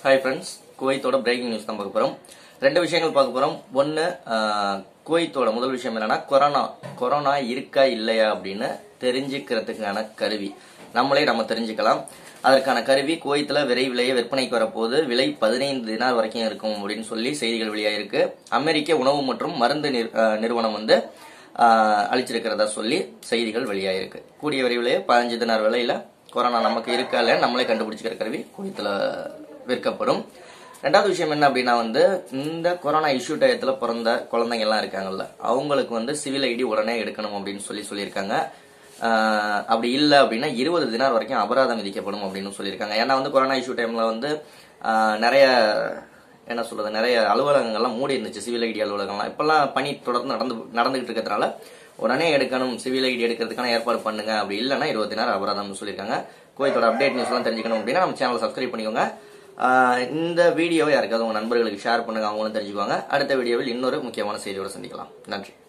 hi friends குவைத்தோட breaking news தான் பார்க்க போகிறோம் ரெண்டு விஷயங்கள் பார்க்க போகிறோம் ஒன்று குவைத்தோட முதல் விஷயம் என்னன்னா கொரோனா கொரோனா இருக்கா இல்லையா அப்படின்னு தெரிஞ்சுக்கிறதுக்கான கருவி நம்மளே நம்ம தெரிஞ்சுக்கலாம் அதற்கான கருவி குவைத்தில் விரைவிலேயே விற்பனைக்கு வரப்போகுது விலை பதினைந்து தினார் வரைக்கும் இருக்கும் அப்படின்னு சொல்லி செய்திகள் வெளியாயிருக்கு அமெரிக்க உணவு மற்றும் மருந்து நிறு- அஹ், நிறுவனம் வந்து அஹ், அளிச்சிருக்கிறதா சொல்லி செய்திகள் வெளியாயிருக்கு கூடிய விரைவிலேயே பதினஞ்சு தினார் விலையில கொரோனா நமக்கு இருக்கா இல்லையா நம்மளே கண்டுபிடிச்சிக்கிற கருவி குவைத்தில் விற்கப்படும் ரெண்டாவது விஷயம் என்ன அப்படின்னா வந்து இந்த கொரோனா இஷ்யூ டயத்தில் பிறந்த குழந்தைங்க எல்லாம் இருக்காங்கல்ல அவங்களுக்கு வந்து சிவில் ஐடி உடனே எடுக்கணும் அப்படின்னு சொல்லி சொல்லியிருக்காங்க ஆஹ் அப்படி இல்லை அப்படின்னா இருபது தினார் வரைக்கும் அபராதம் விதிக்கப்படும் அப்படின்னு சொல்லியிருக்காங்க ஏன்னா வந்து கொரோனா இஷ்யூ டைம்ல வந்து ஆஹ் நிறைய என்ன சொல்றது நிறைய அலுவலகங்கள்லாம் மூடி இருந்துச்சு சிவில் ஐடி அலுவலகம்லாம் இப்பெல்லாம் பணி தொடர்ந்து நடந்து நடந்துகிட்டு இருக்கிறதுனால உடனே எடுக்கணும் சிவில் ஐடி எடுக்கிறதுக்கான ஏற்பாடு பண்ணுங்க அப்படி இல்லைன்னா இருபது தினார் அபராதம்னு சொல்லியிருக்காங்க கோயத்தோட அப்டேட் நியூஸ்லாம் தெரிஞ்சுக்கணும் அப்படின்னா நம்ம சேனலை சப்ஸ்கிரைப் பண்ணிக்கோங்க ஆஹ் இந்த வீடியோவை யாருக்காவது உங்க நண்பர்களுக்கு ஷேர் பண்ணுங்க அவங்களும் தெரிஞ்சுக்குவாங்க அடுத்த வீடியோவில் இன்னொரு முக்கியமான செய்தியோட சந்திக்கலாம் நன்றி